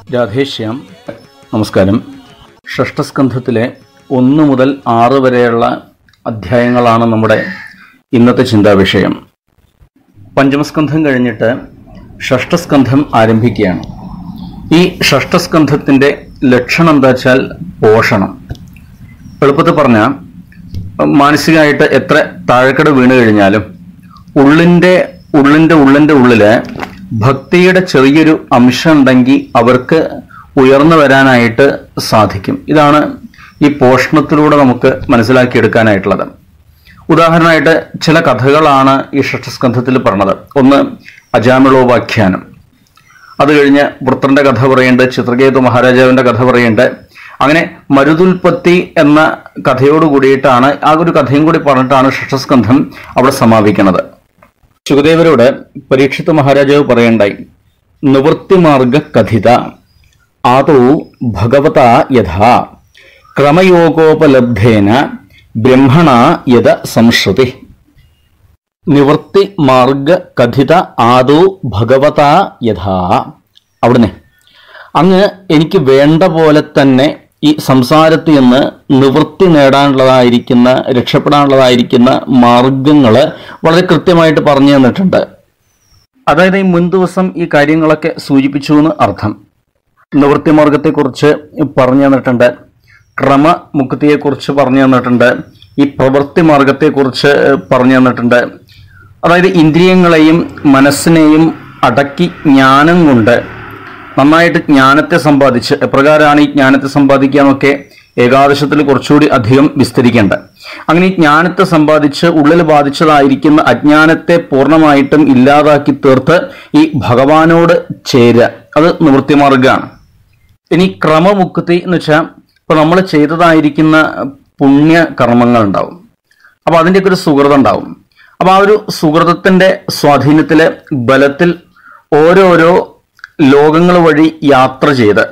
രാധേശ്യാം നമസ്കാരം ഷഷ്ടസ്കന്ധത്തിലെ ഒന്ന് മുതൽ ആറ് വരെയുള്ള അധ്യായങ്ങളാണ് നമ്മുടെ ഇന്നത്തെ ചിന്താവിഷയം പഞ്ചമസ്കന്ധം കഴിഞ്ഞിട്ട് ഷഷ്ടസ്കന്ധം ആരംഭിക്കുകയാണ് ഈ ഷഷ്ടസ്കന്ധത്തിൻ്റെ ലക്ഷണം എന്താ വെച്ചാൽ പോഷണം എളുപ്പത്തിൽ പറഞ്ഞാൽ മാനസികമായിട്ട് എത്ര താഴെക്കട വീണ് കഴിഞ്ഞാലും ഉള്ളിൻ്റെ ഉള്ളിൻ്റെ ഉള്ളിൻ്റെ ഉള്ളില് ഭക്തിയുടെ ചെറിയൊരു അംശം ഉണ്ടെങ്കിൽ അവർക്ക് ഉയർന്നു വരാനായിട്ട് സാധിക്കും ഇതാണ് ഈ പോഷണത്തിലൂടെ നമുക്ക് മനസ്സിലാക്കിയെടുക്കാനായിട്ടുള്ളത് ഉദാഹരണമായിട്ട് ചില കഥകളാണ് ഈ ഷഷ്ടസ്കന്ധത്തിൽ പറഞ്ഞത് ഒന്ന് അജാമിളോപാഖ്യാനം അത് കഴിഞ്ഞ് വൃത്രന്റെ കഥ പറയുന്നുണ്ട് ചിത്രകേതു മഹാരാജാവിന്റെ കഥ പറയുന്നുണ്ട് അങ്ങനെ മരുതുൽപ്പത്തി എന്ന കഥയോട് കൂടിയിട്ടാണ് ആ ഒരു കഥയും കൂടി പറഞ്ഞിട്ടാണ് ഷഷ്ടസ്കന്ധം അവിടെ സമാപിക്കുന്നത് ശുകദേവരോട് പരീക്ഷിത് മഹാരാജാവ് പറയണ്ടായി നിവൃത്തിമാർഗ കഥിത ആദൗ ഭഗവത യഥാ ക്രമയോഗോപലബ്ധേന ബ്രഹ്മണ യഥ സംശ്രുതി നിവൃത്തി മാർഗ കഥിത ആദോ ഭഗവത യഥാ അവിടുന്ന് അങ്ങ് എനിക്ക് വേണ്ട പോലെ തന്നെ ഈ സംസാരത്തിൽ നിന്ന് നിവൃത്തി നേടാനുള്ളതായിരിക്കുന്ന രക്ഷപ്പെടാനുള്ളതായിരിക്കുന്ന മാർഗങ്ങൾ വളരെ കൃത്യമായിട്ട് പറഞ്ഞു തന്നിട്ടുണ്ട് അതായത് ഈ മുൻ ദിവസം ഈ കാര്യങ്ങളൊക്കെ സൂചിപ്പിച്ചു എന്ന് അർത്ഥം നിവൃത്തി മാർഗത്തെക്കുറിച്ച് പറഞ്ഞു തന്നിട്ടുണ്ട് ക്രമമുക്തിയെക്കുറിച്ച് പറഞ്ഞു തന്നിട്ടുണ്ട് ഈ പ്രവൃത്തി മാർഗത്തെക്കുറിച്ച് പറഞ്ഞു തന്നിട്ടുണ്ട് അതായത് ഇന്ദ്രിയങ്ങളെയും മനസ്സിനെയും അടക്കി ജ്ഞാനം കൊണ്ട് നന്നായിട്ട് ജ്ഞാനത്തെ സമ്പാദിച്ച് എപ്രകാരമാണ് ഈ ജ്ഞാനത്തെ സമ്പാദിക്കുക എന്നൊക്കെ ഏകാദശത്തിൽ കുറച്ചുകൂടി അധികം വിസ്തരിക്കേണ്ട അങ്ങനെ ഈ ജ്ഞാനത്തെ സമ്പാദിച്ച് ഉള്ളിൽ ബാധിച്ചതായിരിക്കുന്ന അജ്ഞാനത്തെ പൂർണ്ണമായിട്ടും ഇല്ലാതാക്കി തീർത്ത് ഈ ഭഗവാനോട് ചേരുക അത് നിവൃത്തിമാർഗമാണ് ഇനി ക്രമമുക്തി എന്ന് വെച്ചാൽ ഇപ്പൊ നമ്മൾ ചെയ്തതായിരിക്കുന്ന പുണ്യ കർമ്മങ്ങൾ ഉണ്ടാവും അപ്പൊ അതിൻ്റെയൊക്കെ ഒരു സുഹൃതം ഉണ്ടാവും അപ്പൊ ആ ഒരു സുഹൃതത്തിന്റെ സ്വാധീനത്തിലെ ബലത്തിൽ ഓരോരോ ലോകങ്ങൾ വഴി യാത്ര ചെയ്ത്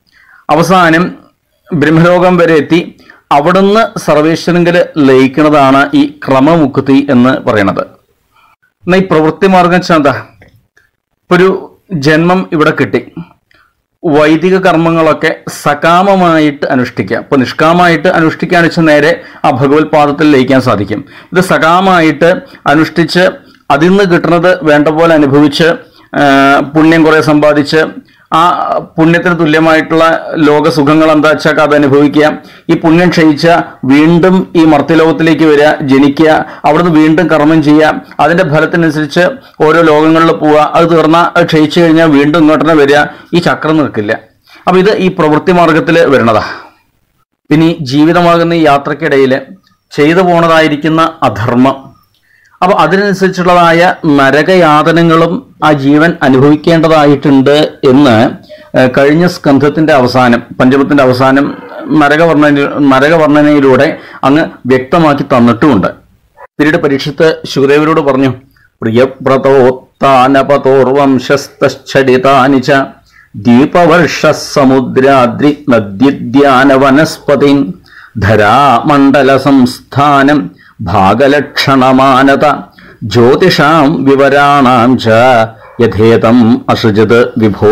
അവസാനം ബ്രഹ്മലോകം വരെ എത്തി അവിടുന്ന് സർവേശ്വരങ്കിൽ ലയിക്കുന്നതാണ് ഈ ക്രമമുക്തി എന്ന് പറയുന്നത് എന്നാൽ ഈ പ്രവൃത്തി മാർഗം വെച്ചാൽ എന്താ ഇപ്പൊ ഒരു ജന്മം ഇവിടെ കിട്ടി വൈദിക കർമ്മങ്ങളൊക്കെ സകാമമായിട്ട് അനുഷ്ഠിക്കുക ഇപ്പൊ നിഷ്കാമമായിട്ട് അനുഷ്ഠിക്കാൻ വെച്ച നേരെ ആ ഭഗവത് പാദത്തിൽ ലയിക്കാൻ സാധിക്കും ഇത് സകാമമായിട്ട് അനുഷ്ഠിച്ച് അതിൽ നിന്ന് കിട്ടുന്നത് വേണ്ട പോലെ അനുഭവിച്ച് ആ, പുണ്യം കുറെ സമ്പാദിച്ച് ആ പുണ്യത്തിന് തുല്യമായിട്ടുള്ള ലോകസുഖങ്ങൾ എന്താ വെച്ചാൽ അത് അനുഭവിക്കുക ഈ പുണ്യം ക്ഷയിച്ച വീണ്ടും ഈ മർത്യലോകത്തിലേക്ക് വരിക ജനിക്കുക അവിടുന്ന് വീണ്ടും കർമ്മം ചെയ്യുക അതിന്റെ ഫലത്തിനനുസരിച്ച് ഓരോ ലോകങ്ങളിൽ പോവുക അത് തീർന്നാൽ അത് ക്ഷയിച്ചു കഴിഞ്ഞാൽ വീണ്ടും ഇങ്ങോട്ട് തന്നെ വരിക ഈ ചക്രം നിൽക്കില്ല അപ്പൊ ഇത് ഈ പ്രവൃത്തി മാർഗത്തിൽ വരുന്നതാ പിന്നെ ഈ ജീവിതമാകുന്ന ഈ യാത്രക്കിടയിൽ ചെയ്തു പോണതായിരിക്കുന്ന അധർമ്മം അപ്പൊ അതിനനുസരിച്ചുള്ളതായ നരകയാതനങ്ങളും ആ ജീവൻ അനുഭവിക്കേണ്ടതായിട്ടുണ്ട് എന്ന് ഏഹ്, കഴിഞ്ഞ സ്കന്ധത്തിന്റെ അവസാനം പഞ്ചമത്തിന്റെ അവസാനം നരകവർണ്ണന നരകവർണ്ണനയിലൂടെ അങ്ങ് വ്യക്തമാക്കി തന്നിട്ടുമുണ്ട് പിന്നീട് പരീക്ഷത്ത് ശുദേവരോട് പറഞ്ഞു പ്രിയപ്രതോത്താനപതോർവംശസ്തടിതാനി ച ദീപവർഷ സമുദ്രാദ്രി നദ്യുദ്യാന വനസ്പതി ധരാമണ്ഡല സംസ്ഥാനം ഭാഗലക്ഷണമാനത ജ്യോതിഷാം വിവരാണാം ച യഥേതം അസൃജത് വിഭോ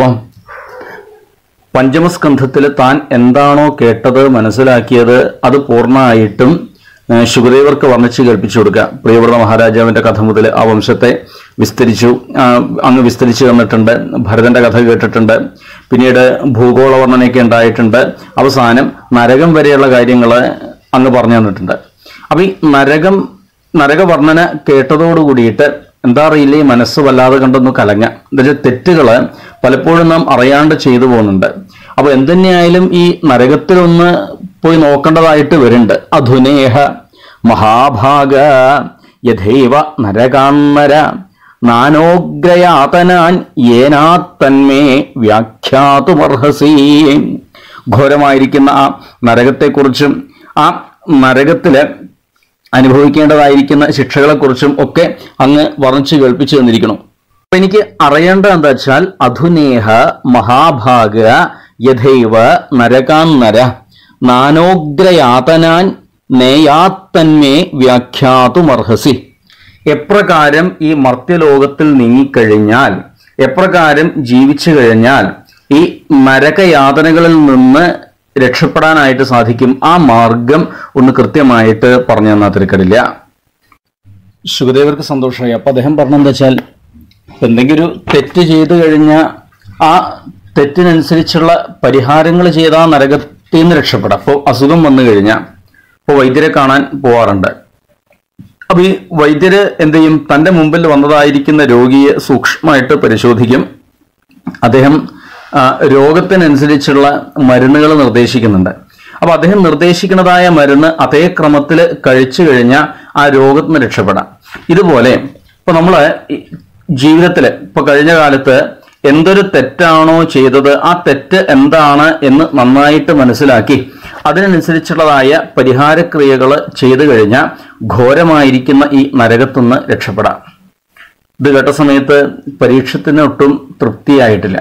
പഞ്ചമസ്കന്ധത്തിൽ താൻ എന്താണോ കേട്ടത് മനസ്സിലാക്കിയത് അത് പൂർണ്ണമായിട്ടും ഏഹ്, ശുഭദേവർക്ക് വർണ്ണിച്ച് കേൾപ്പിച്ചു കൊടുക്കുക പ്രിയവ്രത മഹാരാജാവിന്റെ കഥ മുതൽ ആ വംശത്തെ വിസ്തരിച്ചു ആ, അങ്ങ് വിസ്തരിച്ചു തന്നിട്ടുണ്ട് ഭരതന്റെ കഥ കേട്ടിട്ടുണ്ട് പിന്നീട് ഭൂഗോള വർണ്ണനയൊക്കെ ഉണ്ടായിട്ടുണ്ട് അവസാനം നരകം വരെയുള്ള കാര്യങ്ങൾ അങ്ങ് പറഞ്ഞു തന്നിട്ടുണ്ട് അപ്പൊ ഈ നരകം നരകവർണ്ണന കേട്ടതോട് കൂടിയിട്ട് എന്താ അറിയില്ല ഈ മനസ്സ് വല്ലാതെ കണ്ടൊന്ന് കലങ്ങ എന്നുവെച്ചാൽ തെറ്റുകള് പലപ്പോഴും നാം അറിയാണ്ട് ചെയ്തു പോകുന്നുണ്ട് അപ്പൊ എന്തുതന്നെയായാലും ഈ നരകത്തിലൊന്ന് പോയി നോക്കേണ്ടതായിട്ട് വരുന്നുണ്ട് അധുനേഹ മഹാഭാഗ യഥൈവ നരകാന്നര നാനോഗ്രയാതനാൻ ഏനാത്തന്മേ വ്യാഖ്യാതുമർഹസീ ഘോരമായിരിക്കുന്ന ആ നരകത്തെക്കുറിച്ചും ആ നരകത്തില് അനുഭവിക്കേണ്ടതായിരിക്കുന്ന ശിക്ഷകളെക്കുറിച്ചും ഒക്കെ അങ്ങ് വർണ്ണിച്ച് കേൾപ്പിച്ചു തന്നിരിക്കണം അപ്പൊ എനിക്ക് അറിയേണ്ടത് എന്താ വെച്ചാൽ അധുനേഹ മഹാഭാഗ യഥൈവ നരകാന്നര നാനോഗ്രയാതനാൻ നേയാത്തന്മേ വ്യാഖ്യാതുമർഹസി എപ്രകാരം ഈ മർത്യലോകത്തിൽ നീങ്ങിക്കഴിഞ്ഞാൽ എപ്രകാരം ജീവിച്ചു കഴിഞ്ഞാൽ ഈ നരകയാതനകളിൽ നിന്ന് രക്ഷപ്പെടാനായിട്ട് സാധിക്കും ആ മാർഗം ഒന്ന് കൃത്യമായിട്ട് പറഞ്ഞു തന്നാൽ തിരക്കടില്ല സുഖദേവർക്ക് സന്തോഷമായി അപ്പൊ അദ്ദേഹം പറഞ്ഞെന്താ വെച്ചാൽ എന്തെങ്കിലും ഒരു തെറ്റ് ചെയ്തു കഴിഞ്ഞാൽ ആ തെറ്റിനനുസരിച്ചുള്ള പരിഹാരങ്ങൾ ചെയ്താൽ ആ നരകത്തിൽ നിന്ന് രക്ഷപ്പെടാം അപ്പോൾ അസുഖം വന്നു കഴിഞ്ഞാൽ ഇപ്പോൾ വൈദ്യരെ കാണാൻ പോവാറുണ്ട് അപ്പൊ ഈ വൈദ്യര് എന്ത് ചെയ്യും തന്റെ മുമ്പിൽ വന്നതായിരിക്കുന്ന രോഗിയെ സൂക്ഷ്മമായിട്ട് പരിശോധിക്കും അദ്ദേഹം ആ, രോഗത്തിനനുസരിച്ചുള്ള മരുന്നുകൾ നിർദ്ദേശിക്കുന്നുണ്ട് അപ്പൊ അദ്ദേഹം നിർദ്ദേശിക്കുന്നതായ മരുന്ന് അതേ ക്രമത്തിൽ കഴിച്ചു കഴിഞ്ഞാൽ ആ രോഗത്തിൽ നിന്ന് രക്ഷപ്പെടാം ഇതുപോലെ ഇപ്പൊ നമ്മള് ഈ ജീവിതത്തില് ഇപ്പൊ കഴിഞ്ഞ കാലത്ത് എന്തൊരു തെറ്റാണോ ചെയ്തത് ആ തെറ്റ് എന്താണ് എന്ന് നന്നായിട്ട് മനസ്സിലാക്കി അതിനനുസരിച്ചുള്ളതായ പരിഹാരക്രിയകൾ ചെയ്തു കഴിഞ്ഞാൽ ഘോരമായിരിക്കുന്ന ഈ നരകത്തുനിന്ന് രക്ഷപ്പെടാം ഇത് കേട്ട സമയത്ത് പരീക്ഷത്തിന് ഒട്ടും തൃപ്തിയായിട്ടില്ല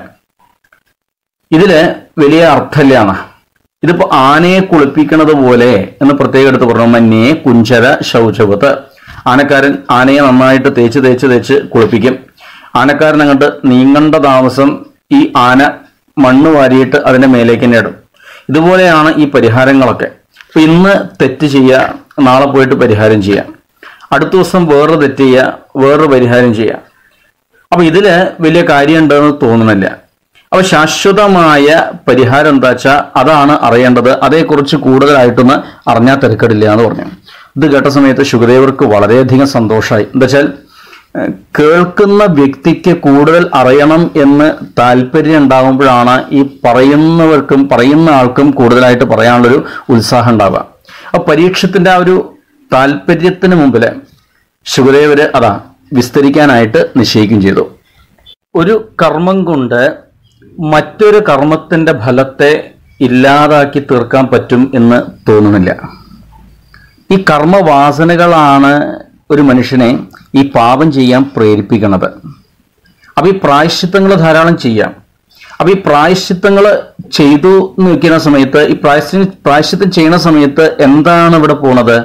ഇതില് വലിയ അർത്ഥമില്ലാണ് ഇതിപ്പോ ആനയെ കുളിപ്പിക്കുന്നത് പോലെ എന്ന് പ്രത്യേകം എടുത്ത് പറഞ്ഞു മഞ്ഞയെ കുഞ്ചര ശൗചവത്ത് ആനക്കാരൻ ആനയെ നന്നായിട്ട് തേച്ച് തേച്ച് തേച്ച് കുളിപ്പിക്കും ആനക്കാരൻ അങ്ങോട്ട് നീങ്ങണ്ട താമസം ഈ ആന മണ്ണ് വാരിയിട്ട് അതിന്റെ മേലേക്ക് തന്നെ ഇടും ഇതുപോലെയാണ് ഈ പരിഹാരങ്ങളൊക്കെ ഇപ്പൊ ഇന്ന് തെറ്റ് ചെയ്യുക നാളെ പോയിട്ട് പരിഹാരം ചെയ്യാം അടുത്ത ദിവസം വേറൊരു തെറ്റ് ചെയ്യുക വേറൊരു പരിഹാരം ചെയ്യുക അപ്പൊ ഇതില് വലിയ കാര്യമുണ്ടെന്ന് തോന്നുന്നില്ല അപ്പൊ ശാശ്വതമായ പരിഹാരം എന്താ വെച്ചാൽ അതാണ് അറിയേണ്ടത് അതേക്കുറിച്ച് കൂടുതലായിട്ടൊന്ന് അറിഞ്ഞാൽ തിരക്കടില്ല എന്ന് പറഞ്ഞു ഇത് കേട്ട സമയത്ത് ശുഗദേവർക്ക് വളരെയധികം സന്തോഷമായി എന്താ വെച്ചാൽ ഏഹ്, കേൾക്കുന്ന വ്യക്തിക്ക് കൂടുതൽ അറിയണം എന്ന് താല്പര്യം ഉണ്ടാകുമ്പോഴാണ് ഈ പറയുന്നവർക്കും പറയുന്ന ആൾക്കും കൂടുതലായിട്ട് പറയാനുള്ളൊരു ഉത്സാഹം ഉണ്ടാവുക അപ്പൊ പരീക്ഷത്തിന്റെ ആ ഒരു താല്പര്യത്തിന് മുമ്പില് ശുഗദേവര് അതാ വിസ്തരിക്കാനായിട്ട് നിശ്ചയിക്കുകയും ചെയ്തു ഒരു കർമ്മം കൊണ്ട് മറ്റൊരു കർമ്മത്തിന്റെ ഫലത്തെ ഇല്ലാതാക്കി തീർക്കാൻ പറ്റും എന്ന് തോന്നുന്നില്ല ഈ കർമ്മവാസനകളാണ് ഒരു മനുഷ്യനെ ഈ പാപം ചെയ്യാൻ പ്രേരിപ്പിക്കുന്നത് അപ്പൊ ഈ പ്രായശ്ചിത്തങ്ങൾ ധാരാളം ചെയ്യാം അപ്പൊ ഈ പ്രായശ്ചിത്തങ്ങൾ ചെയ്തു എന്ന് വെക്കുന്ന സമയത്ത് ഈ പ്രായശ്ചി പ്രായശ്ചിത്തം ചെയ്യുന്ന സമയത്ത് എന്താണ് ഇവിടെ പോണത്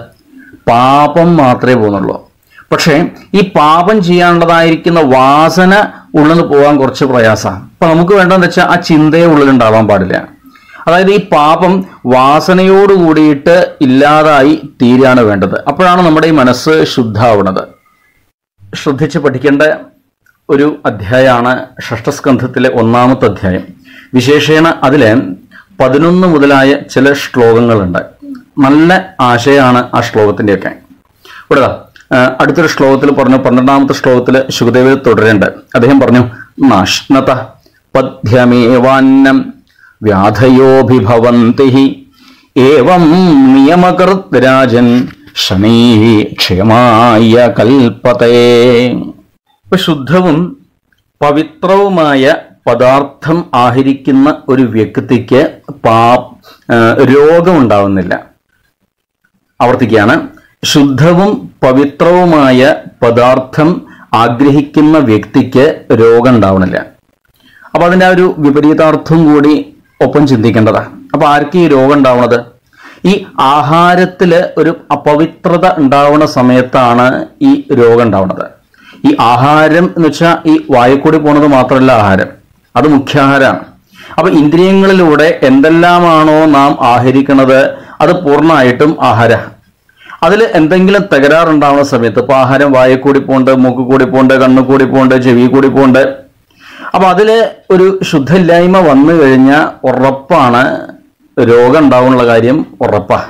പാപം മാത്രമേ പോകുന്നുള്ളൂ പക്ഷേ ഈ പാപം ചെയ്യാനുള്ളതായിരിക്കുന്ന വാസന ഉള്ളിൽ പോകാൻ കുറച്ച് പ്രയാസമാണ് അപ്പൊ നമുക്ക് വേണ്ടതെന്ന് വെച്ചാൽ ആ ചിന്തയെ ഉള്ളിൽ ഉണ്ടാവാൻ പാടില്ല അതായത് ഈ പാപം വാസനയോട് കൂടിയിട്ട് ഇല്ലാതായി തീരാണ് വേണ്ടത് അപ്പോഴാണ് നമ്മുടെ ഈ മനസ്സ് ശുദ്ധാവുന്നത് ശ്രദ്ധിച്ച് പഠിക്കേണ്ട ഒരു അധ്യായമാണ് ഷഷ്ടസ്കന്ധത്തിലെ ഒന്നാമത്തെ അധ്യായം വിശേഷേണ അതിലെ പതിനൊന്ന് മുതലായ ചില ശ്ലോകങ്ങളുണ്ട് നല്ല ആശയമാണ് ആ ശ്ലോകത്തിൻ്റെയൊക്കെ ഇവിടെ ദാ, ആ, അടുത്തൊരു ശ്ലോകത്തിൽ പറഞ്ഞു പന്ത്രണ്ടാമത്തെ ശ്ലോകത്തിൽ ശുഖദേവ് തുടരുന്നുണ്ട് അദ്ദേഹം പറഞ്ഞു നാഷ്ണത പദ്യമേവാന്നം വ്യാധയോഭിഭവന്തി ഏവം നിയമകൃത് രാജൻ ശനീ ക്ഷേമായ കൽപ്പതേ ഇപ്പൊ ശുദ്ധവും പവിത്രവുമായ പദാർത്ഥം ആഹരിക്കുന്ന ഒരു വ്യക്തിക്ക് പാ ആ, രോഗമുണ്ടാവുന്നില്ല ആവർത്തിക്കുകയാണ് ശുദ്ധവും പവിത്രവുമായ പദാർത്ഥം ആഗ്രഹിക്കുന്ന വ്യക്തിക്ക് രോഗം ഉണ്ടാവണില്ല അപ്പൊ അതിന്റെ ആ ഒരു വിപരീതാർത്ഥം കൂടി ഒപ്പം ചിന്തിക്കേണ്ടതാ അപ്പൊ ആർക്ക് ഈ രോഗം ഉണ്ടാവണത് ഈ ആഹാരത്തില് ഒരു അപവിത്രത ഉണ്ടാവുന്ന സമയത്താണ് ഈ രോഗം ഉണ്ടാവുന്നത് ഈ ആഹാരം എന്ന് വെച്ചാൽ ഈ വായക്കൂടി പോണത് മാത്രമല്ല ആഹാരം അത് മുഖ്യാഹാരമാണ് അപ്പൊ ഇന്ദ്രിയങ്ങളിലൂടെ എന്തെല്ലാമാണോ നാം ആഹരിക്കുന്നത് അത് പൂർണ്ണമായിട്ടും ആഹാര അതിൽ എന്തെങ്കിലും തകരാറുണ്ടാവുന്ന സമയത്ത് ഇപ്പൊ ആഹാരം വായക്കൂടി പോണ്ട് മൂക്ക് കൂടി പോണ്ട് കണ്ണു കൂടി പോണ്ട് ചെവി കൂടി പോണ്ട് അപ്പൊ അതില് ഒരു ശുദ്ധമില്ലായ്മ വന്നു കഴിഞ്ഞാൽ ഉറപ്പാണ് രോഗം ഉണ്ടാവുന്നുള്ള കാര്യം ഉറപ്പാ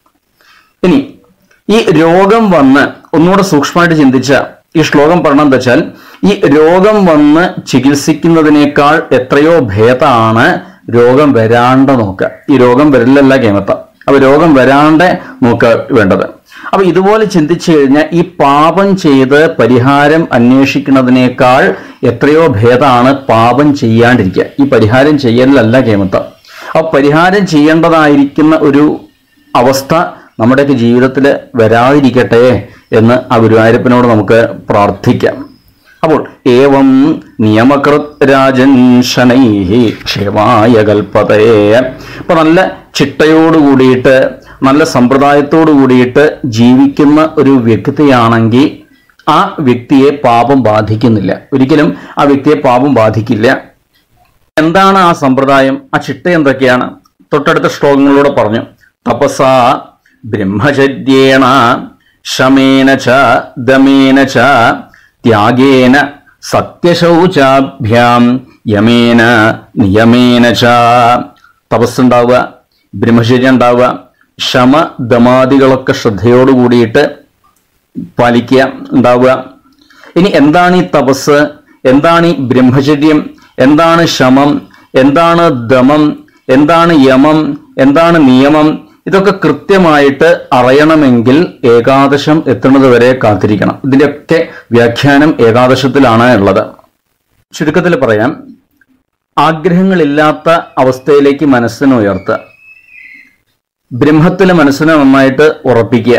ഇനി ഈ രോഗം വന്ന് ഒന്നുകൂടെ സൂക്ഷ്മമായിട്ട് ചിന്തിച്ച ഈ ശ്ലോകം പറഞ്ഞത് എന്താ വെച്ചാൽ ഈ രോഗം വന്ന് ചികിത്സിക്കുന്നതിനേക്കാൾ എത്രയോ ഭേദമാണ് രോഗം വരാണ്ട് നോക്കുക ഈ രോഗം വരില്ലല്ല കേമത്ത അപ്പൊ രോഗം വരാണ്ട് നോക്കുക വേണ്ടത് അപ്പൊ ഇതുപോലെ ചിന്തിച്ചു കഴിഞ്ഞാൽ ഈ പാപം ചെയ്ത് പരിഹാരം അന്വേഷിക്കുന്നതിനേക്കാൾ എത്രയോ ഭേദമാണ് പാപം ചെയ്യാണ്ടിരിക്കുക ഈ പരിഹാരം ചെയ്യലല്ല കേമത്ത അപ്പൊ പരിഹാരം ചെയ്യേണ്ടതായിരിക്കുന്ന ഒരു അവസ്ഥ നമ്മുടെയൊക്കെ ജീവിതത്തിൽ വരാതിരിക്കട്ടെ എന്ന് ആ ഗുരുവായൂരപ്പനോട് നമുക്ക് പ്രാർത്ഥിക്കാം അപ്പോൾ ഏവം നിയമകൃത് രാജൻ ശനൈഹി ക്ഷേമായ കൽപ്പതയെ അപ്പൊ നല്ല ചിട്ടയോട് കൂടിയിട്ട് നല്ല സമ്പ്രദായത്തോട് കൂടിയിട്ട് ജീവിക്കുന്ന ഒരു വ്യക്തിയാണെങ്കിൽ ആ വ്യക്തിയെ പാപം ബാധിക്കുന്നില്ല ഒരിക്കലും ആ വ്യക്തിയെ പാപം ബാധിക്കില്ല എന്താണ് ആ സമ്പ്രദായം ആ ചിട്ട എന്തൊക്കെയാണ് തൊട്ടടുത്ത ശ്ലോകങ്ങളിലൂടെ പറഞ്ഞു തപസ ബ്രഹ്മചര്യേണ ശമേന ച ദമേന ച ത്യാഗേന സത്യശൗചാഭ്യാം യമേന നിയമേന ച തപസ്സുണ്ടാവുക ബ്രഹ്മചര്യം ഉണ്ടാവുക ശമ ദമാദികളൊക്കെ ശ്രദ്ധയോട് കൂടിയിട്ട് പാലിക്കുക ഉണ്ടാവുക ഇനി എന്താണ് ഈ തപസ് എന്താണ് ഈ ബ്രഹ്മചര്യം എന്താണ് ശമം എന്താണ് ദമം എന്താണ് യമം എന്താണ് നിയമം ഇതൊക്കെ കൃത്യമായിട്ട് അറിയണമെങ്കിൽ ഏകാദശം എത്തുന്നത് വരെ കാത്തിരിക്കണം ഇതിന്റെയൊക്കെ വ്യാഖ്യാനം ഏകാദശത്തിലാണ് ഉള്ളത് ചുരുക്കത്തിൽ പറയാം ആഗ്രഹങ്ങളില്ലാത്ത അവസ്ഥയിലേക്ക് മനസ്സിനെ ഉയർത്തുക ബ്രഹ്മത്തിലെ മനസ്സിനെ നന്നായിട്ട് ഉറപ്പിക്കുക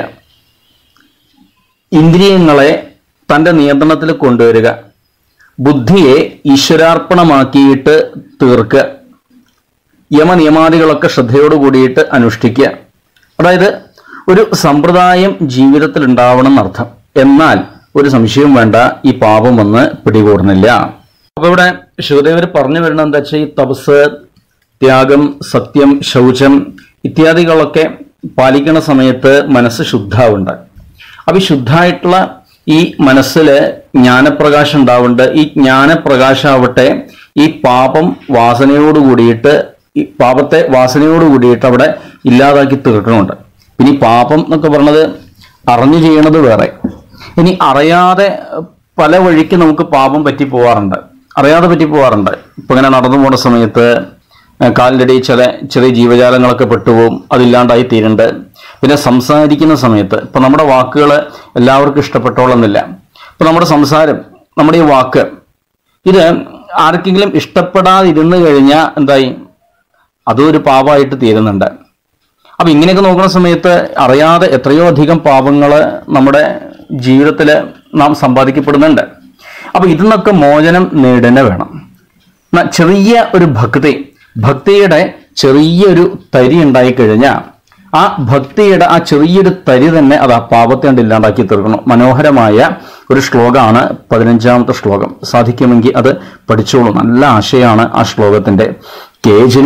ഇന്ദ്രിയങ്ങളെ തന്റെ നിയന്ത്രണത്തിൽ കൊണ്ടുവരിക ബുദ്ധിയെ ഈശ്വരാർപ്പണമാക്കിയിട്ട് തീർക്കുക യമനിയമാദികളൊക്കെ ശ്രദ്ധയോട് കൂടിയിട്ട് അനുഷ്ഠിക്കുക അതായത് ഒരു സമ്പ്രദായം ജീവിതത്തിൽ ഉണ്ടാവണം എന്നർത്ഥം എന്നാൽ ഒരു സംശയവും വേണ്ട ഈ പാപം വന്ന് പിടികൂടുന്നില്ല അപ്പൊ ഇവിടെ ശിവദേവർ പറഞ്ഞു വരുന്നത് എന്താ വെച്ചാൽ ഈ തപസ് ത്യാഗം സത്യം ശൗചം ഇത്യാദികളൊക്കെ പാലിക്കുന്ന സമയത്ത് മനസ്സ് ശുദ്ധാവുണ്ട് അപ്പൊ ഈ ശുദ്ധമായിട്ടുള്ള ഈ മനസ്സിൽ ജ്ഞാനപ്രകാശം ഉണ്ടാവുന്നുണ്ട് ഈ ജ്ഞാനപ്രകാശാവട്ടെ ഈ പാപം വാസനയോട് കൂടിയിട്ട് ഈ പാപത്തെ വാസനയോട് കൂടിയിട്ട് അവിടെ ഇല്ലാതാക്കി തീർക്കണമുണ്ട് പിന്നെ ഈ പാപം എന്നൊക്കെ പറഞ്ഞത് അറിഞ്ഞു ചെയ്യണത് വേറെ ഇനി അറിയാതെ പല വഴിക്ക് നമുക്ക് പാപം പറ്റി പോവാറുണ്ട് അറിയാതെ പറ്റി പോവാറുണ്ട് ഇപ്പൊ ഇങ്ങനെ നടന്നു പോണ സമയത്ത് ഏഹ് കാലിൻ്റെ ഇടയിൽ ചില ചെറിയ ജീവജാലങ്ങളൊക്കെ പെട്ടുപോകും അതില്ലാണ്ടായി തീരുന്നുണ്ട് പിന്നെ സംസാരിക്കുന്ന സമയത്ത് ഇപ്പൊ നമ്മുടെ വാക്കുകൾ എല്ലാവർക്കും ഇഷ്ടപ്പെട്ടോളന്നില്ല ഇപ്പൊ നമ്മുടെ സംസാരം നമ്മുടെ ഈ വാക്ക് ഇത് ആർക്കെങ്കിലും ഇഷ്ടപ്പെടാതിരുന്നു കഴിഞ്ഞാൽ എന്തായി അതും ഒരു പാപമായിട്ട് തീരുന്നുണ്ട് അപ്പൊ ഇങ്ങനെയൊക്കെ നോക്കുന്ന സമയത്ത് അറിയാതെ എത്രയോ അധികം പാപങ്ങൾ നമ്മുടെ ജീവിതത്തിൽ നാം സമ്പാദിക്കപ്പെടുന്നുണ്ട് അപ്പൊ ഇതിൽ നിന്നൊക്കെ മോചനം നേടനെ വേണം ന- ചെറിയ ഒരു ഭക്തി ഭക്തിയുടെ ചെറിയൊരു തരി ഉണ്ടായി കഴിഞ്ഞാൽ ആ ഭക്തിയുടെ ആ ചെറിയൊരു തരി തന്നെ അത് ആ പാപത്തെ കൊണ്ട് ഇല്ലാണ്ടാക്കി തീർക്കണം മനോഹരമായ ഒരു ശ്ലോകമാണ് പതിനഞ്ചാമത്തെ ശ്ലോകം സാധിക്കുമെങ്കിൽ അത് പഠിച്ചോളൂ നല്ല ആശയമാണ് ആ ശ്ലോകത്തിന്റെ കേജിൽ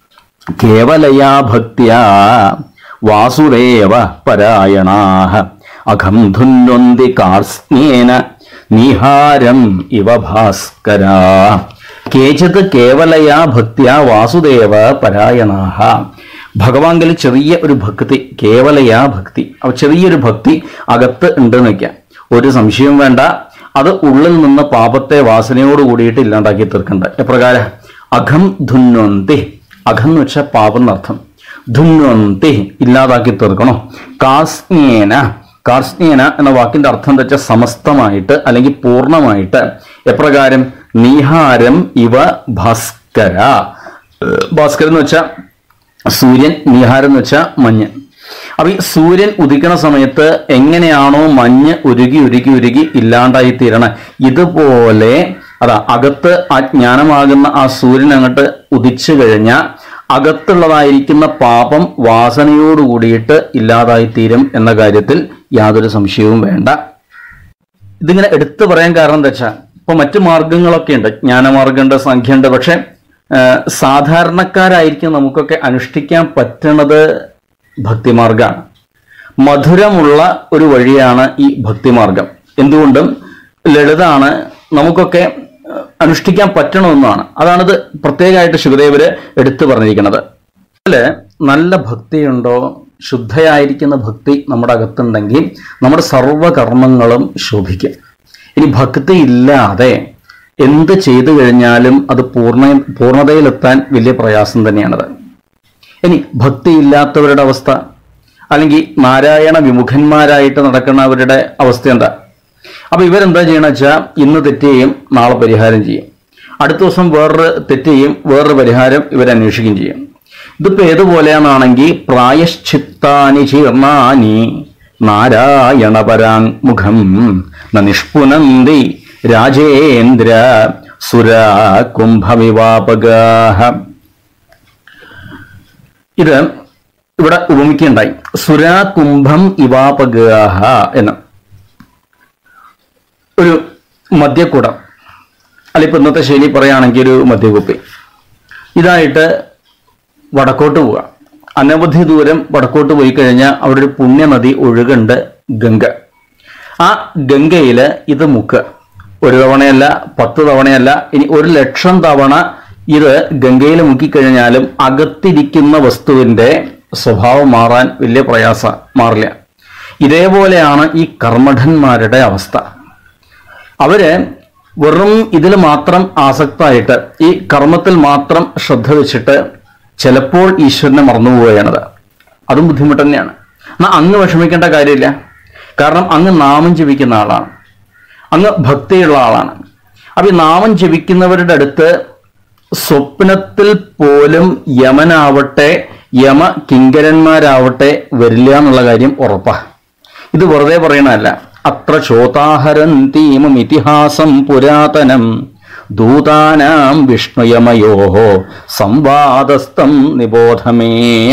കേവലയാ ഭക്തിയാ വാസുദേവ പരായണാഹ അഖം ധുന്വന്തി കാർസ്നേന നിഹാരം ഇവ ഭാസ്കര കേചിത് കേവലയാ ഭക്തിയാ വാസുദേവ പരായണാഹ ഭഗവാങ്കിൽ ചെറിയ ഒരു ഭക്തി കേവലയാ ഭക്തി അവ ചെറിയൊരു ഭക്തി അകത്ത് ഉണ്ട് നിൽക്കാം ഒരു സംശയവും വേണ്ട അത് ഉള്ളിൽ നിന്ന് പാപത്തെ വാസനയോട് കൂടിയിട്ട് ഇല്ലാണ്ടാക്കി തീർക്കണ്ട എപ്രകാരം അഘം ധുന്വന്തി അഘം എന്ന് വെച്ചാൽ പാപം എന്നർത്ഥം ധുന്വന്തി ഇല്ലാതാക്കി തീർക്കണോ കാസ്നേന കാർസ്നേന എന്ന വാക്കിന്റെ അർത്ഥം എന്താ വെച്ചാൽ സമസ്തമായിട്ട് അല്ലെങ്കിൽ പൂർണ്ണമായിട്ട് എപ്രകാരം നിഹാരം ഇവ ഭാസ്കര ഏഹ് ഭാസ്കരൻ എന്ന് വെച്ചാൽ സൂര്യൻ നിഹാരം എന്ന് വെച്ചാൽ മഞ്ഞ് അപ്പൊ ഈ സൂര്യൻ ഉദിക്കണ സമയത്ത് എങ്ങനെയാണോ മഞ്ഞ് ഉരുകി ഉരുകി ഉരുകി ഇല്ലാണ്ടായി തീരണ ഇതുപോലെ അതാ അകത്ത് ആ ജ്ഞാനമാകുന്ന ആ സൂര്യൻ അങ്ങോട്ട് ഉദിച്ചു കഴിഞ്ഞാൽ അകത്തുള്ളതായിരിക്കുന്ന പാപം വാസനയോട് കൂടിയിട്ട് ഇല്ലാതായി തീരും എന്ന കാര്യത്തിൽ യാതൊരു സംശയവും വേണ്ട ഇതിങ്ങനെ എടുത്തു പറയാൻ കാരണം എന്താ വെച്ചാൽ ഇപ്പൊ മറ്റു മാർഗങ്ങളൊക്കെ ഉണ്ട് ജ്ഞാനമാർഗമുണ്ട് സംഖ്യയുണ്ട് പക്ഷെ ആ, സാധാരണക്കാരായിരിക്കും നമുക്കൊക്കെ അനുഷ്ഠിക്കാൻ പറ്റണത് ഭക്തിമാർഗമാണ് മധുരമുള്ള ഒരു വഴിയാണ് ഈ ഭക്തിമാർഗം എന്തുകൊണ്ടും ലളിതാണ് നമുക്കൊക്കെ ആ, അനുഷ്ഠിക്കാൻ പറ്റണ ഒന്നാണ് അതാണിത് പ്രത്യേകമായിട്ട് ശിവദേവര് എടുത്തു പറഞ്ഞിരിക്കുന്നത് അതില് നല്ല ഭക്തിയുണ്ടോ ശുദ്ധയായിരിക്കുന്ന ഭക്തി നമ്മുടെ അകത്തുണ്ടെങ്കിൽ നമ്മുടെ സർവകർമ്മങ്ങളും ശോഭിക്കും ഇനി ഭക്തി ഇല്ലാതെ എന്ത് ചെയ്തു കഴിഞ്ഞാലും അത് പൂർണ്ണ പൂർണ്ണതയിലെത്താൻ വലിയ പ്രയാസം തന്നെയാണത് ഇനി ഭക്തി ഇല്ലാത്തവരുടെ അവസ്ഥ അല്ലെങ്കിൽ നാരായണ വിമുഖന്മാരായിട്ട് നടക്കുന്നവരുടെ അവസ്ഥ എന്താ അപ്പൊ ഇവരെന്താ ചെയ്യണ വെച്ചാൽ ഇന്ന് തെറ്റ് ചെയ്യും നാളെ പരിഹാരം ചെയ്യും അടുത്ത ദിവസം വേറൊരു തെറ്റ് ചെയ്യും വേറൊരു പരിഹാരം ഇവർ അന്വേഷിക്കുകയും ചെയ്യും ഇതിപ്പോ ഏതുപോലെയാണെങ്കിൽ പ്രായശ്ചിത്താനി ചീർണാനി നാരായണ പരാൻ മുഖം ന നിഷ്പുനന്തി രാജേന്ദ്ര സുര കുംഭവിവാപകാഹ ഇത് ഇവിടെ ഉപമിക്കുകയുണ്ടായി സുരാകുംഭം ഇവാപഗാഹ എന്ന് ഒരു മദ്യക്കുടം അല്ല ഇപ്പൊ ഇന്നത്തെ ശൈലി പറയുകയാണെങ്കിൽ ഒരു മദ്യകുപ്പി ഇതായിട്ട് വടക്കോട്ട് പോവുക അനവധി ദൂരം വടക്കോട്ട് പോയി കഴിഞ്ഞാൽ അവിടെ ഒരു പുണ്യനദി ഒഴുകുണ്ട് ഗംഗ ആ ഗംഗയിൽ ഇത് മുക്കുക ഒരു തവണയല്ല പത്ത് തവണയല്ല ഇനി ഒരു ലക്ഷം തവണ ഇത് ഗംഗയിൽ മുക്കിക്കഴിഞ്ഞാലും അകത്തിരിക്കുന്ന വസ്തുവിന്റെ സ്വഭാവം മാറാൻ വലിയ പ്രയാസ മാറില്ല ഇതേപോലെയാണ് ഈ കർമ്മഠന്മാരുടെ അവസ്ഥ അവര് വെറും ഇതിൽ മാത്രം ആസക്തമായിട്ട് ഈ കർമ്മത്തിൽ മാത്രം ശ്രദ്ധ വെച്ചിട്ട് ചിലപ്പോൾ ഈശ്വരനെ മറന്നുപോവുകയാണത് അതും ബുദ്ധിമുട്ട് തന്നെയാണ് എന്നാൽ അങ്ങ് വിഷമിക്കേണ്ട കാര്യമില്ല കാരണം അങ്ങ് നാമം ജപിക്കുന്ന ആളാണ് അങ്ങ് ഭക്തിയുള്ള ആളാണ് അപ്പൊ ഈ നാമം ജപിക്കുന്നവരുടെ അടുത്ത് സ്വപ്നത്തിൽ പോലും യമനാവട്ടെ യമ കിങ്കരന്മാരാവട്ടെ വരില്ല എന്നുള്ള കാര്യം ഉറപ്പാ ഇത് വെറുതെ പറയണതല്ല അത്ര ചോതാഹരന്തീമം ഇതിഹാസം പുരാതനം ദൂതാനാം വിഷ്ണുയമയോ സംവാദസ്ഥം നിബോധമേ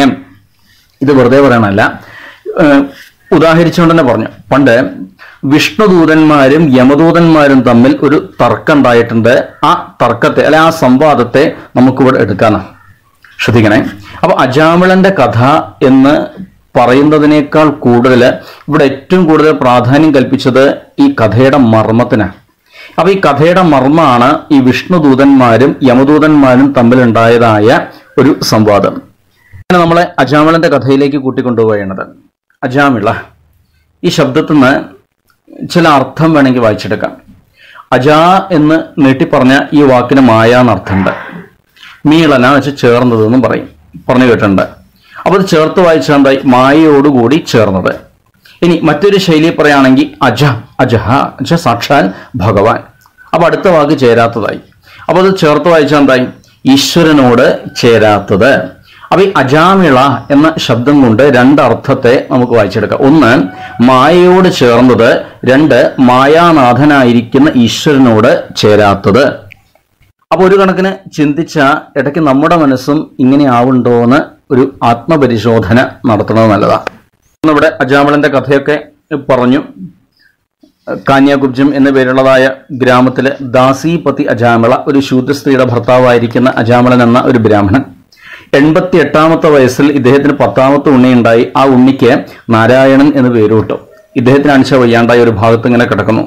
ഇത് വെറുതെ പറയണല്ല ഏഹ് ഉദാഹരിച്ചുകൊണ്ട് തന്നെ പറഞ്ഞു പണ്ട് വിഷ്ണുദൂതന്മാരും യമദൂതന്മാരും തമ്മിൽ ഒരു തർക്കം ഉണ്ടായിട്ടുണ്ട് ആ തർക്കത്തെ അല്ലെ ആ സംവാദത്തെ നമുക്കിവിടെ എടുക്കാനാണ് ശ്രദ്ധിക്കണേ അപ്പൊ അജാമിളന്റെ കഥ എന്ന് പറയുന്നതിനേക്കാൾ കൂടുതൽ ഇവിടെ ഏറ്റവും കൂടുതൽ പ്രാധാന്യം കൽപ്പിച്ചത് ഈ കഥയുടെ മർമ്മത്തിനാണ് അപ്പൊ ഈ കഥയുടെ മർമ്മമാണ് ഈ വിഷ്ണുദൂതന്മാരും യമദൂതന്മാരും തമ്മിലുണ്ടായതായ ഒരു സംവാദം അങ്ങനെ നമ്മളെ അജാമിളന്റെ കഥയിലേക്ക് കൂട്ടിക്കൊണ്ടുപോയത് അജാമിള ഈ ശബ്ദത്തിൽ നിന്ന് ചില അർത്ഥം വേണമെങ്കിൽ വായിച്ചെടുക്കാം അജാ എന്ന് നീട്ടിപ്പറഞ്ഞ ഈ വാക്കിന് മായ എന്നർത്ഥമുണ്ട് മീളന വെച്ച് ചേർന്നത് എന്നും പറയും പറഞ്ഞു കേട്ടിട്ടുണ്ട് അപ്പൊ അത് ചേർത്ത് വായിച്ചാൽ എന്തായി മായയോടുകൂടി ചേർന്നത് ഇനി മറ്റൊരു ശൈലി പറയുകയാണെങ്കിൽ അജ അജഹ അജ സാക്ഷാൽ ഭഗവാൻ അപ്പൊ അടുത്ത വാക്ക് ചേരാത്തതായി അപ്പൊ അത് ചേർത്ത് വായിച്ചാൽ എന്തായി ഈശ്വരനോട് ചേരാത്തത് അപ്പൊ ഈ അജാമിള എന്ന ശബ്ദം കൊണ്ട് രണ്ടർത്ഥത്തെ നമുക്ക് വായിച്ചെടുക്കാം ഒന്ന് മായയോട് ചേർന്നത് രണ്ട് മായാനാഥനായിരിക്കുന്ന ഈശ്വരനോട് ചേരാത്തത് അപ്പൊ ഒരു കണക്കിന് ചിന്തിച്ച ഇടയ്ക്ക് നമ്മുടെ മനസ്സും ഇങ്ങനെ ആവുണ്ടോ എന്ന് ഒരു ആത്മപരിശോധന നടത്തുന്നത് നല്ലതാണ് ഇവിടെ അജാമിളന്റെ കഥയൊക്കെ പറഞ്ഞു കാന്യാകുബ്ജം എന്ന പേരുള്ളതായ ഗ്രാമത്തിലെ ദാസീപതി അജാമിള ഒരു ശൂദ്ര സ്ത്രീയുടെ ഭർത്താവായിരിക്കുന്ന അജാമിളൻ എന്ന ഒരു ബ്രാഹ്മണൻ എൺപത്തി എട്ടാമത്തെ വയസ്സിൽ ഇദ്ദേഹത്തിന് പത്താമത്തെ ഉണ്ണി ഉണ്ടായി ആ ഉണ്ണിക്ക് നാരായണൻ എന്ന് പേരുവിട്ടു ഇദ്ദേഹത്തിന് അണിച്ച വയ്യാണ്ടായ ഒരു ഭാഗത്ത് ഇങ്ങനെ കിടക്കുന്നു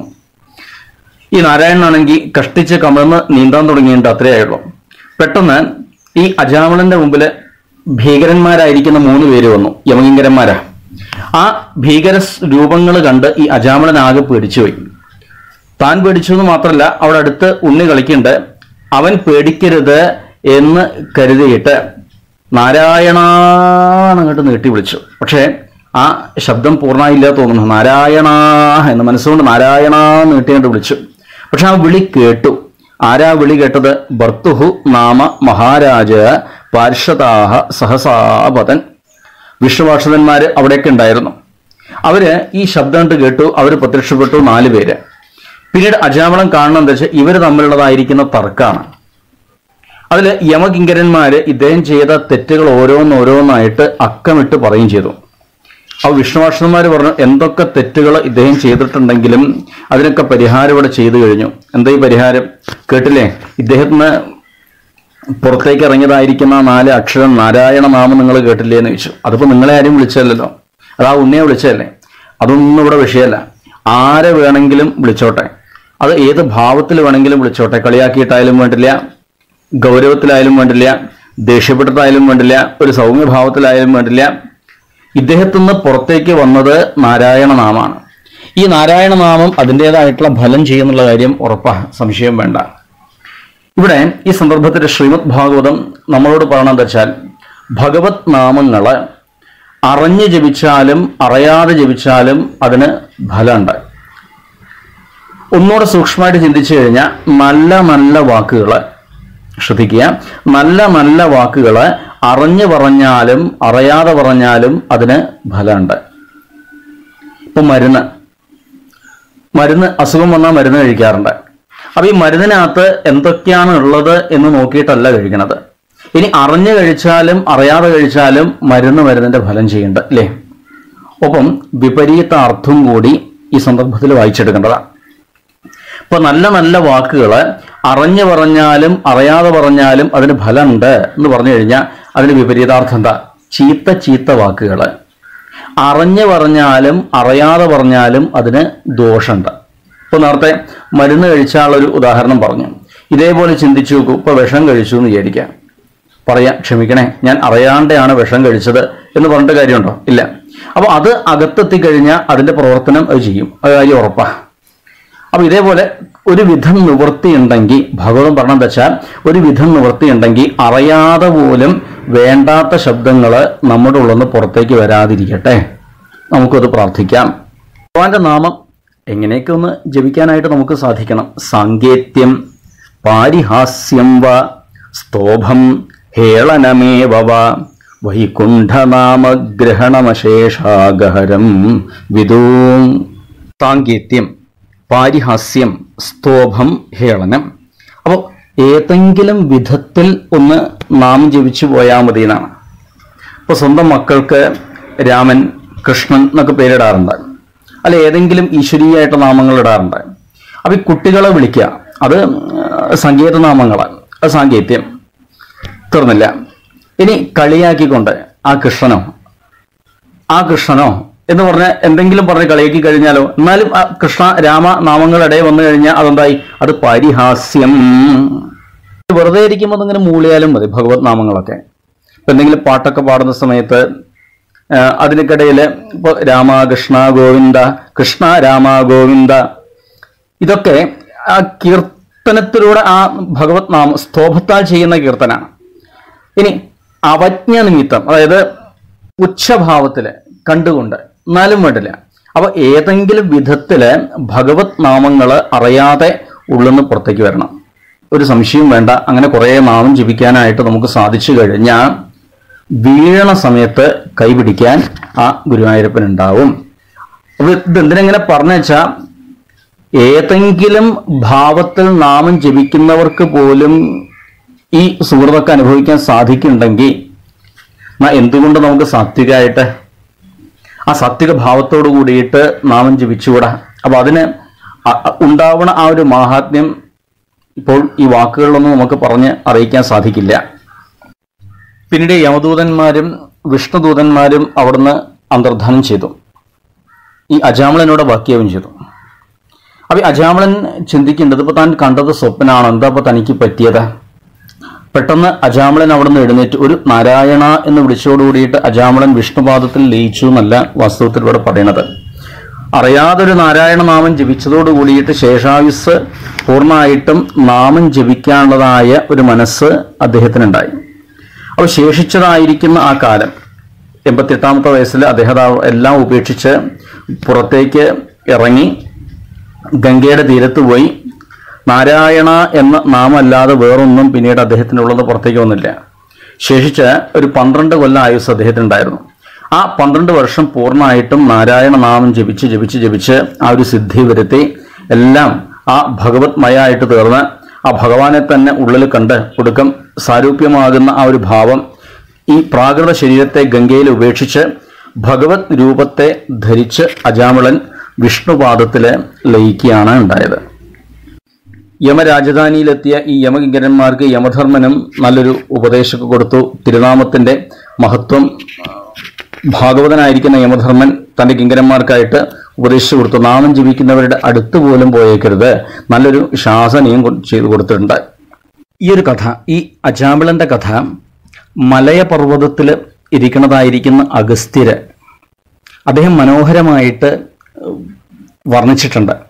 ഈ നാരായണനാണെങ്കിൽ കഷ്ടിച്ച് കമഴ്ന്ന് നീന്താൻ തുടങ്ങിയിട്ട് അത്രേ ആയുള്ളൂ പെട്ടെന്ന് ഈ അജാമിളന്റെ മുമ്പിൽ ഭീകരന്മാരായിരിക്കുന്ന മൂന്ന് പേര് വന്നു യമകിങ്കരന്മാരാ ആ ഭീകര രൂപങ്ങൾ കണ്ട് ഈ അജാമിളൻ ആകെ പേടിച്ചുപോയി താൻ പേടിച്ചു എന്ന് മാത്രമല്ല അവിടെ അടുത്ത് ഉണ്ണി കളിക്കുന്നുണ്ട് അവൻ പേടിക്കരുത് എന്ന് കരുതിയിട്ട് നാരായണ അങ്ങോട്ട് നീട്ടി വിളിച്ചു പക്ഷേ ആ ശബ്ദം പൂർണ്ണമായില്ല തോന്നുന്നു നാരായണ എന്ന് മനസ്സുകൊണ്ട് നാരായണ നീട്ടിക്കൊണ്ട് വിളിച്ചു പക്ഷെ ആ വിളി കേട്ടു ആരാ വിളി കേട്ടത് ഭർത്തുഹു നാമ മഹാരാജ പാർഷദാഹ സഹസാപതൻ വിഷ്ണുഭാഷതന്മാര് അവിടെയൊക്കെ ഉണ്ടായിരുന്നു അവര് ഈ ശബ്ദം കണ്ട് കേട്ടു അവർ പ്രത്യക്ഷപ്പെട്ടു നാല് പേര് പിന്നീട് അജാമളം കാണുന്നത് എന്താ വെച്ചാൽ ഇവർ തമ്മിലുള്ളതായിരിക്കുന്ന തർക്കാണ് അതിൽ യമകിങ്കരന്മാര് ഇദ്ദേഹം ചെയ്ത തെറ്റുകൾ ഓരോന്നോരോന്നായിട്ട് അക്കമിട്ട് പറയും ചെയ്തു ആ വിഷ്ണുഭാഷന്മാർ പറഞ്ഞു എന്തൊക്കെ തെറ്റുകൾ ഇദ്ദേഹം ചെയ്തിട്ടുണ്ടെങ്കിലും അതിനൊക്കെ പരിഹാരം ഇവിടെ ചെയ്തു കഴിഞ്ഞു എന്താ ഈ പരിഹാരം കേട്ടില്ലേ ഇദ്ദേഹത്തിന് പുറത്തേക്ക് ഇറങ്ങിയതായിരിക്കുന്ന ആ നാല് അക്ഷരം നാരായണ നാമം നിങ്ങൾ കേട്ടില്ലേ എന്ന് ചോദിച്ചു അതിപ്പോ നിങ്ങളെ ആരും വിളിച്ചല്ലോ അത് ആ ഉണ്ണിയെ വിളിച്ചതല്ലേ അതൊന്നും ഇവിടെ വിഷയമല്ല ആരെ വേണമെങ്കിലും വിളിച്ചോട്ടെ അത് ഏത് ഭാവത്തിൽ വേണമെങ്കിലും വിളിച്ചോട്ടെ കളിയാക്കിയിട്ടായാലും വേണ്ടില്ല ഗൗരവത്തിലായാലും വേണ്ടില്ല ദേഷ്യപ്പെട്ടിട്ടായാലും വേണ്ടില്ല ഒരു സൗമ്യഭാവത്തിലായാലും വേണ്ടില്ല ഇദ്ദേഹത്തിൽ നിന്ന് പുറത്തേക്ക് വന്നത് നാരായണ നാമാണ് ഈ നാരായണ നാമം അതിൻ്റെതായിട്ടുള്ള ഫലം ചെയ്യുന്നുള്ള കാര്യം ഉറപ്പാ സംശയം വേണ്ട ഇവിടെ ഈ സന്ദർഭത്തിൽ ശ്രീമദ് ഭാഗവതം നമ്മളോട് പറയണത് വെച്ചാൽ ഭഗവത് നാമങ്ങള് അറിഞ്ഞ് ജപിച്ചാലും അറിയാതെ ജപിച്ചാലും അതിന് ഫലമുണ്ട് ഒന്നുകൂടെ സൂക്ഷ്മമായിട്ട് ചിന്തിച്ചു കഴിഞ്ഞാൽ നല്ല നല്ല വാക്കുകൾ ശ്രദ്ധിക്കുക നല്ല നല്ല വാക്കുകൾ അറിഞ്ഞു പറഞ്ഞാലും അറിയാതെ പറഞ്ഞാലും അതിന് ഫലമുണ്ട് ഇപ്പൊ മരുന്ന് മരുന്ന് അസുഖം വന്നാൽ മരുന്ന് കഴിക്കാറുണ്ട് അപ്പൊ ഈ മരുന്നിനകത്ത് എന്തൊക്കെയാണ് ഉള്ളത് എന്ന് നോക്കിയിട്ടല്ല കഴിക്കണത് ഇനി അറിഞ്ഞു കഴിച്ചാലും അറിയാതെ കഴിച്ചാലും മരുന്ന് മരുന്നിന്റെ ഫലം ചെയ്യേണ്ട അല്ലേ ഒപ്പം വിപരീത അർത്ഥം കൂടി ഈ സന്ദർഭത്തിൽ വായിച്ചെടുക്കേണ്ടതാണ് ഇപ്പൊ നല്ല നല്ല വാക്കുകൾ അറിഞ്ഞു പറഞ്ഞാലും അറിയാതെ പറഞ്ഞാലും അതിന് ഫലമുണ്ട് എന്ന് പറഞ്ഞു കഴിഞ്ഞാൽ അതിന് വിപരീതാർത്ഥം എന്താ ചീത്ത ചീത്ത വാക്കുകൾ അറിഞ്ഞു പറഞ്ഞാലും അറിയാതെ പറഞ്ഞാലും അതിന് ദോഷമുണ്ട് ഇപ്പൊ നേരത്തെ മരുന്ന് കഴിച്ചാലൊരു ഉദാഹരണം പറഞ്ഞു ഇതേപോലെ ചിന്തിച്ചു നോക്കൂ ഇപ്പൊ വിഷം കഴിച്ചു എന്ന് വിചാരിക്കാം പറയാം ക്ഷമിക്കണേ ഞാൻ അറിയാണ്ടെയാണ് വിഷം കഴിച്ചത് എന്ന് പറഞ്ഞിട്ട് കാര്യമുണ്ടോ ഇല്ല അപ്പൊ അത് അകത്തെത്തി കഴിഞ്ഞാൽ അതിന്റെ പ്രവർത്തനം അത് ചെയ്യും അത് കാര്യം ഉറപ്പാ അപ്പൊ ഇതേപോലെ ഒരു വിധം നിവൃത്തി ഉണ്ടെങ്കിൽ ഭഗവതൻ പറഞ്ഞെന്ന് വെച്ചാൽ ഒരു വിധം നിവൃത്തി ഉണ്ടെങ്കിൽ അറിയാതെ പോലും വേണ്ടാത്ത ശബ്ദങ്ങൾ നമ്മുടെ ഉള്ളിൽ നിന്ന് പുറത്തേക്ക് വരാതിരിക്കട്ടെ നമുക്കത് പ്രാർത്ഥിക്കാം ഭഗവാന്റെ നാമം എങ്ങനെയൊക്കെ ഒന്ന് ജപിക്കാനായിട്ട് നമുക്ക് സാധിക്കണം സാങ്കേത്യം പാരിഹാസ്യം വ സ്തോഭം ഹേളനമേവ വ വൈകുണ്ഠനാമഗ്രഹണമശേഷാഗഹരം വിദൂം സാങ്കേത്യം പാരിഹാസ്യം സ്തോഭം ഹേളനം അപ്പോൾ ഏതെങ്കിലും വിധത്തിൽ ഒന്ന് നാമം ജപിച്ചു പോയാൽ മതി എന്നാണ് ഇപ്പോൾ സ്വന്തം മക്കൾക്ക് രാമൻ കൃഷ്ണൻ എന്നൊക്കെ പേരിടാറുണ്ട് അല്ല ഏതെങ്കിലും ഈശ്വരീയമായിട്ട് നാമങ്ങൾ ഇടാറുണ്ട് അപ്പോൾ ഈ കുട്ടികളെ വിളിക്കുക അത് സങ്കേത നാമങ്ങളാണ് അത് സാങ്കേത്യം തീർന്നില്ല ഇനി കളിയാക്കിക്കൊണ്ട് ആ കൃഷ്ണനോ ആ കൃഷ്ണനോ എന്ന് പറഞ്ഞ എന്തെങ്കിലും പറഞ്ഞ് കളിയാക്കി കഴിഞ്ഞാലോ എന്നാലും ആ കൃഷ്ണ രാമ നാമങ്ങളുടെ വന്നു കഴിഞ്ഞാൽ അതെന്തായി അത് പരിഹാസ്യം വെറുതെ ഇരിക്കുമ്പോൾ അതിങ്ങനെ മൂളിയാലും മതി ഭഗവത് നാമങ്ങളൊക്കെ ഇപ്പൊ എന്തെങ്കിലും പാട്ടൊക്കെ പാടുന്ന സമയത്ത് ആ, അതിനിക്കിടയിൽ ഇപ്പൊ രാമ കൃഷ്ണ ഗോവിന്ദ കൃഷ്ണ രാമ ഗോവിന്ദ ഇതൊക്കെ ആ കീർത്തനത്തിലൂടെ ആ ഭഗവത് നാമ സ്തോഭത്താൽ ചെയ്യുന്ന കീർത്തനാണ് ഇനി അവജ്ഞ നിമിത്തം അതായത് ഉച്ചഭാവത്തില് കണ്ടുകൊണ്ട് എന്നാലും വേണ്ടില്ല അപ്പൊ ഏതെങ്കിലും വിധത്തില് ഭഗവത് നാമങ്ങള് അറിയാതെ ഉള്ളുന്ന് പുറത്തേക്ക് വരണം ഒരു സംശയവും വേണ്ട അങ്ങനെ കുറെ നാമം ജപിക്കാനായിട്ട് നമുക്ക് സാധിച്ചു കഴിഞ്ഞാൽ വീഴണ സമയത്ത് കൈപിടിക്കാൻ ആ ഗുരുവായൂരപ്പൻ ഉണ്ടാവും അപ്പൊ ഇത് എന്തിനെങ്ങനെ പറഞ്ഞു വെച്ചാൽ ഏതെങ്കിലും ഭാവത്തിൽ നാമം ജപിക്കുന്നവർക്ക് പോലും ഈ സുഹൃത്തൊക്കെ അനുഭവിക്കാൻ സാധിക്കുന്നുണ്ടെങ്കിൽ എന്നാ എന്തുകൊണ്ട് നമുക്ക് സാത്വികമായിട്ട് ആ സാത്വിക ഭാവത്തോട് കൂടിയിട്ട് നാമം ജപിച്ചുകൂടാ അപ്പൊ അതിന് അ- അ- ഉണ്ടാവണ ആ ഒരു മാഹാത്മ്യം ഇപ്പോൾ ഈ വാക്കുകളിലൊന്നും നമുക്ക് പറഞ്ഞ് അറിയിക്കാൻ സാധിക്കില്ല പിന്നീട് യമദൂതന്മാരും വിഷ്ണുദൂതന്മാരും അവിടുന്ന് അന്തർധാനം ചെയ്തു ഈ അജാമളനോട് വാക്യവും ചെയ്തു അപ്പൊ ഈ അജാമളൻ ചിന്തിക്കേണ്ടത് ഇപ്പൊ താൻ കണ്ടത് സ്വപ്നാണ് എന്താ ഇപ്പൊ തനിക്ക് പറ്റിയത് പെട്ടെന്ന് അജാമളൻ അവിടുന്ന് എഴുന്നേറ്റ് ഒരു നാരായണ എന്ന് വിളിച്ചോടുകൂടിയിട്ട് അജാമളൻ വിഷ്ണുപാദത്തിൽ ലയിച്ചു എന്നല്ല വാസ്തവത്തിൽ ഇവിടെ പറയണത് അറിയാതൊരു നാരായണ നാമം ജപിച്ചതോട് കൂടിയിട്ട് ശേഷായുസ് പൂർണ്ണമായിട്ടും നാമം ജപിക്കാനുള്ളതായ ഒരു മനസ്സ് അദ്ദേഹത്തിനുണ്ടായി അപ്പോൾ ശേഷിച്ചതായിരിക്കുന്ന ആ കാലം എൺപത്തിയെട്ടാമത്തെ വയസ്സിൽ അദ്ദേഹം അത് എല്ലാം ഉപേക്ഷിച്ച് പുറത്തേക്ക് ഇറങ്ങി ഗംഗയുടെ തീരത്ത് പോയി നാരായണ എന്ന നാമല്ലാതെ വേറൊന്നും പിന്നീട് അദ്ദേഹത്തിനുള്ളത് പുറത്തേക്ക് വന്നില്ല ശേഷിച്ച് ഒരു പന്ത്രണ്ട് കൊല്ലം ആയുസ് അദ്ദേഹത്തിനുണ്ടായിരുന്നു ആ പന്ത്രണ്ട് വർഷം പൂർണ്ണമായിട്ടും നാരായണ നാമം ജപിച്ച് ജപിച്ച് ജപിച്ച് ആ ഒരു സിദ്ധി വരുത്തി എല്ലാം ആ ഭഗവത്മയായിട്ട് തീർന്ന് ആ ഭഗവാനെ തന്നെ ഉള്ളിൽ കണ്ട് ഒടുക്കം സാരൂപ്യമാകുന്ന ആ ഒരു ഭാവം ഈ പ്രാകൃത ശരീരത്തെ ഗംഗയിൽ ഉപേക്ഷിച്ച് ഭഗവത് രൂപത്തെ ധരിച്ച് അജാമിളൻ വിഷ്ണുപാദത്തില് ലയിക്കുകയാണ് ഉണ്ടായത് യമരാജധാനിയിലെത്തിയ ഈ യമകിങ്കരന്മാർക്ക് യമധർമ്മനും നല്ലൊരു ഉപദേശമൊക്കെ കൊടുത്തു തിരുനാമത്തിന്റെ മഹത്വം ഭാഗവതനായിരിക്കുന്ന യമധർമ്മൻ തന്റെ കിങ്കരന്മാർക്കായിട്ട് ഉപദേശിച്ചു കൊടുത്തു നാമം ജപിക്കുന്നവരുടെ അടുത്ത് പോലും പോയേക്കരുത് നല്ലൊരു ശാസനയും കൊ- ചെയ്തു കൊടുത്തിട്ടുണ്ട് ഈ ഒരു കഥ ഈ അജാമിളന്റെ കഥ മലയപർവ്വതത്തിൽ ഇരിക്കുന്നതായിരിക്കുന്ന അഗസ്ത്യര് അദ്ദേഹം മനോഹരമായിട്ട് വർണ്ണിച്ചിട്ടുണ്ട്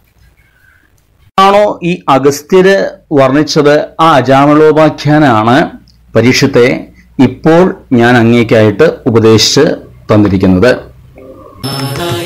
ആണോ ഈ അഗസ്ത്യര് വർണ്ണിച്ചത് ആ അജാമളോപാഖ്യാനാണ് പരീക്ഷത്തെ ഇപ്പോൾ ഞാൻ അങ്ങേക്കായിട്ട് ഉപദേശിച്ച് തന്നിരിക്കുന്നത് നാരായണ